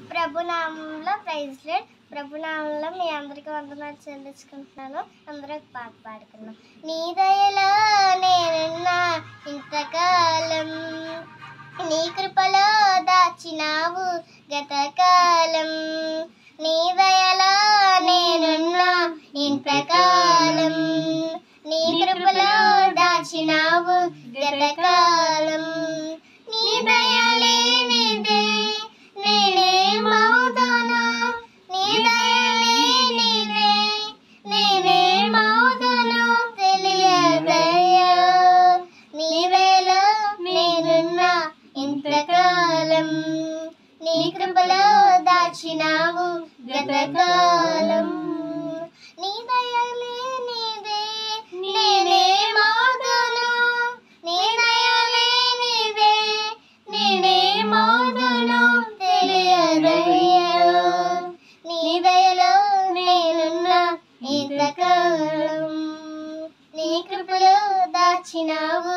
ప్రభునామంలో praise late ప్రభునామంలో మీ అందరికీ వందనాలు చెల్లించుకుంటున్నాను అందరూ ఒక పాట పాడుకున్నాం నీ దయలో నేనున్నా ఇంతకాలం నీ కృపలో దాచినావు గతకాలం నీ దయలో నేనున్నా ఇంతకాలం నీ కృపలో దాచినావు గతకాలం నీ దయలేనిదే నేనేమవుతాను నీ దయలేనిదే నేనేమవుతాను తెలియదయ్యా నీ దయలో నేనున్నా ఇంతకాలం నీ కృపలో దాచినావు గతకాలం నీ దయలేనిదే నేనేమవుతాను నీ దయలేనిదే నేనేమవుతాను తెలియదయ్యా నీ దయలో నేనున్నా ఇంతకాలం నీ కృపలో దాచినావు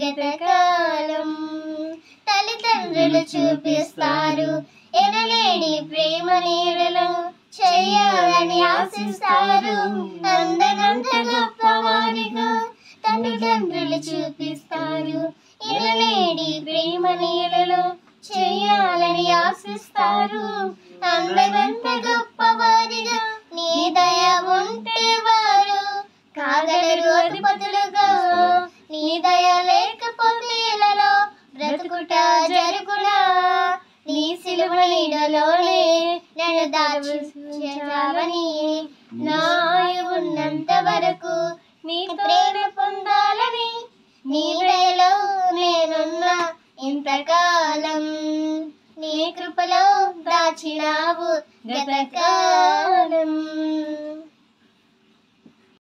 గతకాలం తల్లిదండ్రులు చూపిస్తారు ఎనలేని ప్రేమ నీడలను చెయ్యాలని ఆశిస్తారు అందనంత గొప్పవారిగా తల్లిదండ్రులు చూపిస్తారు ఎనలేని ప్రేమ నీడలు చెయ్యాలని ఆశిస్తారు అందనంత గొప్పవారిగా నీ దయ ఉంటే వారు కాగలరు అధిపతులుగా నీ దయ లేకపోతే ఇలాలో బ్రతుకుట జరుగునా నీ సిలువ నీడలోనే నన్ను దాచువని నాయు ఉన్నంత వరకు నీ ప్రేమ పొందాలని నీ దయలో నేనున్నా ఇంతకాలం నీ కృపలో దాచినావు గతకాలం